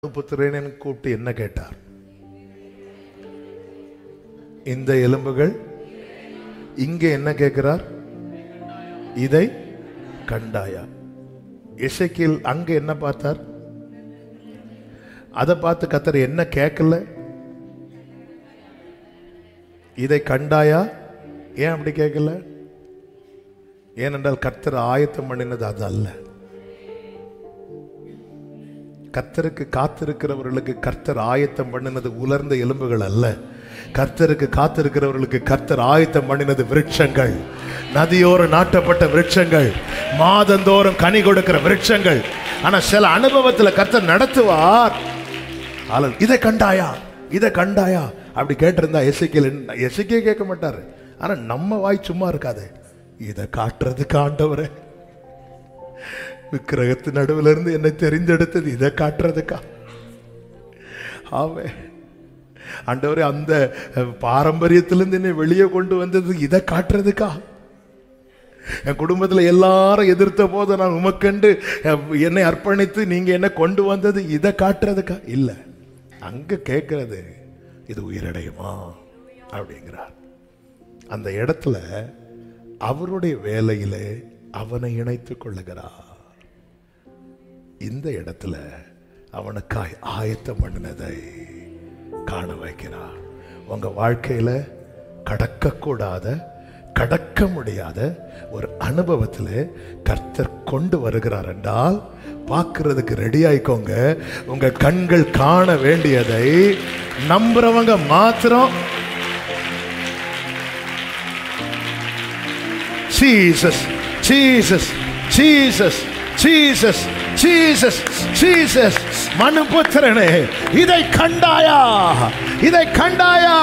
புத்திரேனன் கூப்பிட்டு என்ன கேட்டார் இந்த எலும்புகள் இங்க என்ன கேட்கிறார் இதை கண்டாயா இசைக்கில் அங்க என்ன பார்த்தார் அதை பார்த்து கத்தர் என்ன கேட்கல இதை கண்டாயா ஏன் அப்படி கேட்கல ஏனென்றால் கர்த்தர் ஆயத்தம் பண்ணினது அது அல்ல கர்த்தருக்கு காத்திருக்கிறவர்களுக்கு கர்த்தர் ஆயத்தம் பண்ணினது உலர்ந்த எலும்புகள் அல்ல கர்த்தருக்கு காத்திருக்கிறவர்களுக்கு கர்த்தர் ஆயத்தம் பண்ணினது விருட்சங்கள் நதியோரம் நாட்டப்பட்ட விருட்சங்கள் மாதந்தோறும் கனி கொடுக்கிற விருட்சங்கள் ஆனா சில அனுபவத்துல கர்த்தர் நடத்துவார் ஆளல், இதை கண்டாயா இதை கண்டாயா அப்படி கேட்டிருந்தா எசைக்கியல் எசைக்கே கேட்க மாட்டாரு ஆனா நம்ம வாய் சும்மா இருக்காது இதை காட்டுறதுக்கு ஆண்டவரே விக்கிரகத்து நடுவில் இருந்து என்னை தெரிந்தெடுத்தது இதை காட்டுறதுக்கா ஆமே ஆண்டவரே அந்த அஹ், பாரம்பரியத்திலிருந்து என்னை வெளியே கொண்டு வந்தது இதை காட்டுறதுக்கா என் குடும்பத்தில் எல்லாரும் எதிர்த்த போது நான் உமக்கண்டு அஹ், என்னை அர்ப்பணித்து நீங்க என்ன கொண்டு வந்தது இதை காட்டுறதுக்கா இல்லை அங்க கேட்கறது இது உயிரடையுமா அப்படிங்கிறார் அந்த இடத்துல அவருடைய வேலையிலே அவனை இணைத்துக் கொள்ளுகிறார் இந்த இடத்துல அவனுக்காய் ஆயத்தம் பண்ணினதை காண வைக்கிறார் உங்க வாழ்க்கையில கடக்கக்கூடாத கடக்க முடியாத ஒரு அனுபவத்தில் கர்த்தர் கொண்டு வருகிறார் என்றால் பார்க்கிறதுக்கு ரெடி ஆயிக்கோங்க உங்க கண்கள் காண வேண்டியதை நம்புறவங்க மாத்திரம் Jesus Jesus Jesus Jesus Jesus Jesus மனுபுத்திரனே இதை கண்டாயா இதை கண்டாயா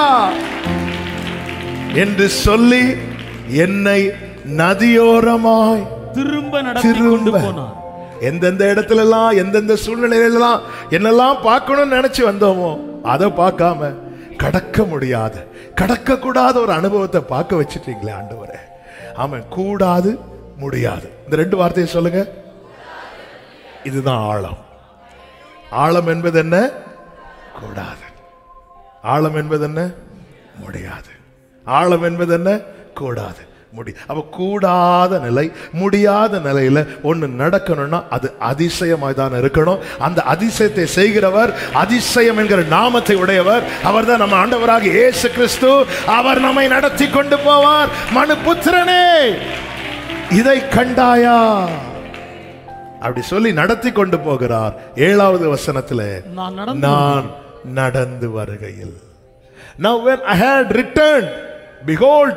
என்று சொல்லி என்னை நதியோரமாய் திரும்ப நடத்தி கொண்டு திரும்ப போனார் எந்தெந்த இடத்துல எல்லாம் எந்தெந்த சூழ்நிலையிலாம் என்னெல்லாம் பார்க்கணும்னு நினைச்சு வந்தோமோ அதை பார்க்காம கடக்க முடியாத கடக்க கூடாத ஒரு அனுபவத்தை பார்க்க வச்சிட்டீங்களே ஆண்டவரே ஆமாம் கூடாது முடியாது இந்த ரெண்டு வார்த்தையை சொல்லுங்க இதுதான் ஆழம் ஆழம் என்பது என்ன கூடாது ஆழம் என்பது என்ன முடியாது ஆழம் என்பது என்ன கூடாது முடி அப்ப கூடாத நிலை முடியாத நிலையில ஒண்ணு நடக்கணும்னா அது அதிசயமாய் தான் இருக்கணும் அந்த அதிசயத்தை செய்கிறவர் அதிசயம் என்கிற நாமத்தை உடையவர் அவர் தான் நம்ம ஆண்டவராக இயேசு கிறிஸ்து அவர் நம்மை நடத்தி கொண்டு போவார் மனு புத்திரனே இதை கண்டாயா அப்படி சொல்லி நடத்தி கொண்டு போகிறார் ஏழாவது வசனத்துல நான் நடந்து நான் நடந்து வருகையில் Now when I had returned, behold,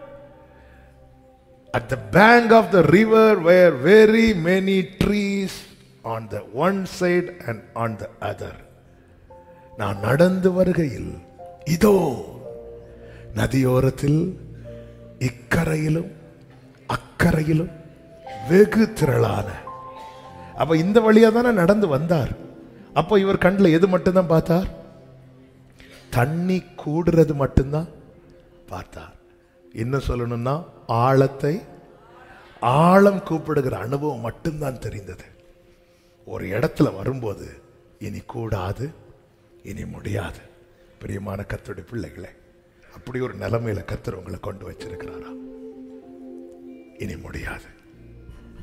at the bank of the river were very many trees on the one side and on the other. நான் நடந்து வருகையில் இதோ நதியோரத்தில் இக்கரையிலும் அக்கரையிலும் வெகு திரளான அப்ப இந்த வழியா தானே நடந்து வந்தார் அப்போ இவர் கண்ணில் எது மட்டும்தான் பார்த்தார் தண்ணி கூடுறது மட்டும்தான் பார்த்தார் இன்னும் சொல்லணும்னா ஆழத்தை ஆழம் கூப்பிடுகிற அனுபவம் மட்டும்தான் தெரிந்தது ஒரு இடத்துல வரும்போது இனி கூடாது இனி முடியாது பிரியமான கர்த்தருடைய பிள்ளைகளே அப்படி ஒரு நிலைமையில கர்த்தர் உங்களை கொண்டு வச்சிருக்கிறாரா இனி முடியாது